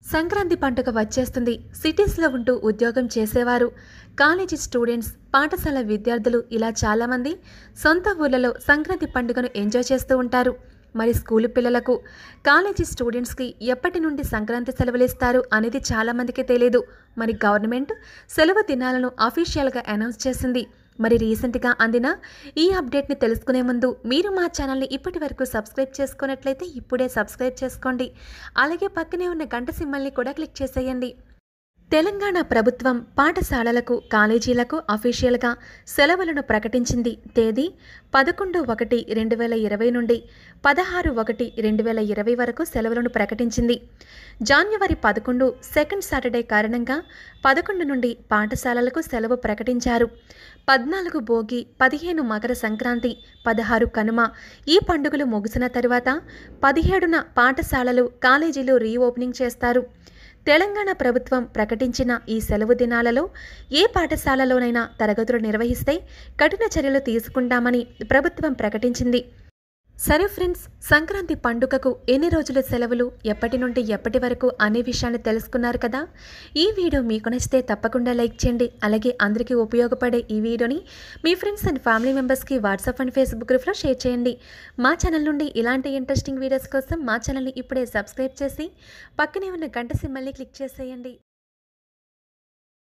సంక్రాంతి పండుగ వచ్చేస్తుంది సిటీస్లో ఉంటూ ఉద్యోగం చేసేవారు కాలేజీ స్టూడెంట్స్ పాఠశాల విద్యార్థులు ఇలా చాలామంది సొంత ఊర్లలో సంక్రాంతి పండుగను ఎంజాయ్ చేస్తూ ఉంటారు మరి స్కూలు పిల్లలకు కాలేజీ స్టూడెంట్స్కి ఎప్పటి నుండి సంక్రాంతి సెలవులు ఇస్తారు అనేది చాలామందికి తెలియదు మరి గవర్నమెంట్ సెలవు దినాలను అఫీషియల్గా అనౌన్స్ చేసింది మరి రీసెంట్గా అందిన ఈ అప్డేట్ని తెలుసుకునే ముందు మీరు మా ఛానల్ని ఇప్పటి వరకు సబ్స్క్రైబ్ చేసుకున్నట్లయితే ఇప్పుడే సబ్స్క్రైబ్ చేసుకోండి అలాగే పక్కనే ఉన్న గంట సింబల్ని కూడా క్లిక్ చేసేయండి తెలంగాణ ప్రభుత్వం పాఠశాలలకు కాలేజీలకు అఫీషియల్గా సెలవులను ప్రకటించింది తేదీ పదకొండు ఒకటి రెండు వేల ఇరవై నుండి పదహారు ఒకటి రెండు వేల ఇరవై వరకు సెలవులను ప్రకటించింది జాన్యువరి పదకొండు సెకండ్ సాటర్డే కారణంగా పదకొండు నుండి పాఠశాలలకు సెలవు ప్రకటించారు పద్నాలుగు భోగి పదిహేను మకర సంక్రాంతి పదహారు కనుమ ఈ పండుగలు ముగిసిన తరువాత పదిహేడున పాఠశాలలు కాలేజీలు రీఓపెనింగ్ చేస్తారు తెలంగాణ ప్రభుత్వం ప్రకటించిన ఈ సెలవు దినాలలో ఏ పాఠశాలలోనైనా తరగతులు నిర్వహిస్తే కఠిన చర్యలు తీసుకుంటామని ప్రభుత్వం ప్రకటించింది సరే ఫ్రెండ్స్ సంక్రాంతి పండుగకు ఎన్ని రోజుల సెలవులు ఎప్పటి నుండి ఎప్పటి వరకు అనే విషయాన్ని తెలుసుకున్నారు కదా ఈ వీడియో మీకు నచ్చితే తప్పకుండా లైక్ చేయండి అలాగే అందరికీ ఉపయోగపడే ఈ వీడియోని మీ ఫ్రెండ్స్ అండ్ ఫ్యామిలీ మెంబర్స్కి వాట్సాప్ అండ్ ఫేస్బుక్ గ్రూప్లో షేర్ చేయండి మా ఛానల్ నుండి ఇలాంటి ఇంట్రెస్టింగ్ వీడియోస్ కోసం మా ఛానల్ని ఇప్పుడే సబ్స్క్రైబ్ చేసి పక్కనే ఉన్న గంట సింబల్ని క్లిక్ చేసేయండి